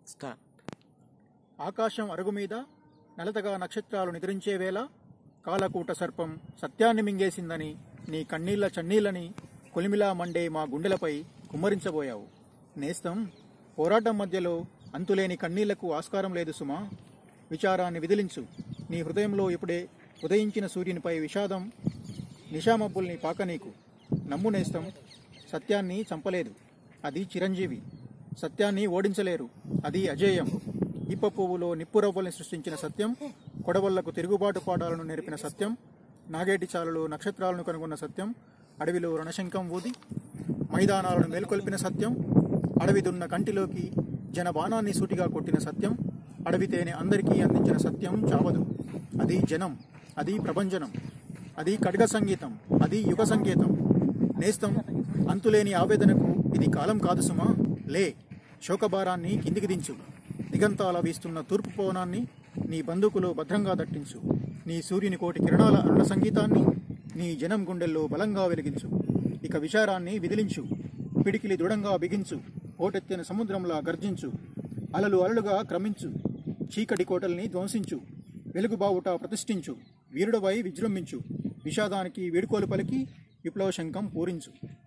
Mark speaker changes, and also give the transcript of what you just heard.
Speaker 1: start
Speaker 2: ఆకాశం అరుగు మీద నలతగా నక్షత్రాలు నిద్రించే వేళ కాలకూట సర్పం సత్యాన్ని మింగేసిందని నీ కన్నీళ్ల చన్నీళ్ళని కొలిమిలా మండే మా గుండెలపై కుమ్మరించబోయావు నేస్తం పోరాటం మధ్యలో అంతులేని కన్నీళ్లకు ఆస్కారం లేదు సుమా విచారాన్ని విదిలించు నీ హృదయంలో ఇప్పుడే ఉదయించిన సూర్యునిపై విషాదం నిషామబ్బుల్ని పాకనీకు నమ్ము నేస్తం సత్యాన్ని చంపలేదు అది చిరంజీవి సత్యాన్ని ఓడించలేరు అది అజేయం ఇప్ప పువ్వులో నిప్పురవ్వల్ని సృష్టించిన సత్యం కొడవళ్లకు తిరుగుబాటు పాఠాలను నేర్పిన సత్యం నాగేటి చాలలో నక్షత్రాలను కనుగొన్న సత్యం అడవిలో రణశంఖం ఊది మైదానాలను మేల్కొల్పిన సత్యం అడవి దున్న కంటిలోకి జనబాణాన్ని సూటిగా కొట్టిన సత్యం అడవి తేనె అందరికీ అందించిన సత్యం చావదు అది జనం అది ప్రభంజనం అది ఖడ్గ సంగీతం అది యుగ సంగీతం నేస్తం అంతులేని ఆవేదనకు ఇది కాలం కాదు సుమా లే శోకభారాన్ని కిందికి దించు దిగంతాల వీస్తున్న తూర్పు పవనాన్ని నీ బందూకులో భద్రంగా దట్టించు నీ సూర్యుని కోటి కిరణాల అరుణ సంగీతాన్ని నీ జనం గుండెల్లో బలంగా వెలిగించు ఇక విచారాన్ని విదిలించు పిడికిలి దృఢంగా బిగించు పోటెత్తిన సముద్రంలా గర్జించు అలలు అలలుగా క్రమించు చీకటి కోటల్ని ధ్వంసించు వెలుగుబావుట ప్రతిష్ఠించు వీరుడవై విజృంభించు విషాదానికి వీడుకోలు పలికి విప్లవ శంఖం పూరించు